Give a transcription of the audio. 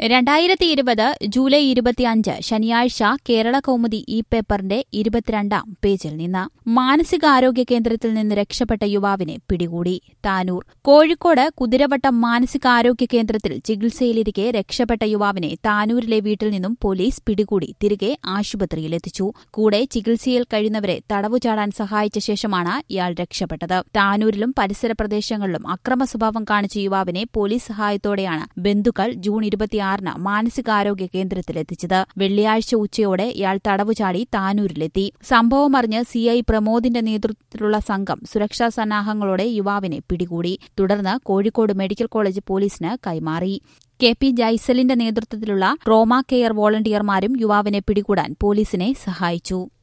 രണ്ടായിരത്തി ഇരുപത് ജൂലൈ ഇരുപത്തിയഞ്ച് ശനിയാഴ്ച കേരള കൗമുദി ഈ പേപ്പറിന്റെ ഇരുപത്തിരണ്ടാം പേജിൽ നിന്ന് മാനസികാരോഗ്യ കേന്ദ്രത്തിൽ നിന്ന് രക്ഷപ്പെട്ട യുവാവിനെ പിടികൂടി താനൂർ കോഴിക്കോട് കുതിരവട്ടം മാനസികാരോഗ്യ കേന്ദ്രത്തിൽ ചികിത്സയിലിരിക്കെ രക്ഷപ്പെട്ട യുവാവിനെ താനൂരിലെ വീട്ടിൽ നിന്നും പോലീസ് പിടികൂടി തിരികെ ആശുപത്രിയിലെത്തിച്ചു കൂടെ ചികിത്സയിൽ കഴിയുന്നവരെ തടവുചാടാൻ സഹായിച്ച ശേഷമാണ് ഇയാൾ രക്ഷപ്പെട്ടത് താനൂരിലും പരിസര പ്രദേശങ്ങളിലും അക്രമ സ്വഭാവം കാണിച്ച യുവാവിനെ പോലീസ് സഹായത്തോടെയാണ് ബന്ധുക്കൾ ജൂൺ ഇരുപത്തിയാറിന് മാനസികാരോഗ്യ കേന്ദ്രത്തിലെത്തിച്ചത് വെള്ളിയാഴ്ച ഉച്ചയോടെ ഇയാൾ തടവുചാടി താനൂരിലെത്തി സംഭവമറിഞ്ഞ് സിഐ പ്രമോദിന്റെ നേതൃത്വത്തിലുള്ള സംഘം സുരക്ഷാ സന്നാഹങ്ങളോടെ യുവാവിനെ പിടികൂടി തുടർന്ന് കോഴിക്കോട് മെഡിക്കൽ കോളേജ് പോലീസിന് കൈമാറി കെ പി ജൈസലിന്റെ നേതൃത്വത്തിലുള്ള ട്രോമ കെയർ വോളണ്ടിയർമാരും യുവാവിനെ പിടികൂടാൻ പോലീസിനെ സഹായിച്ചു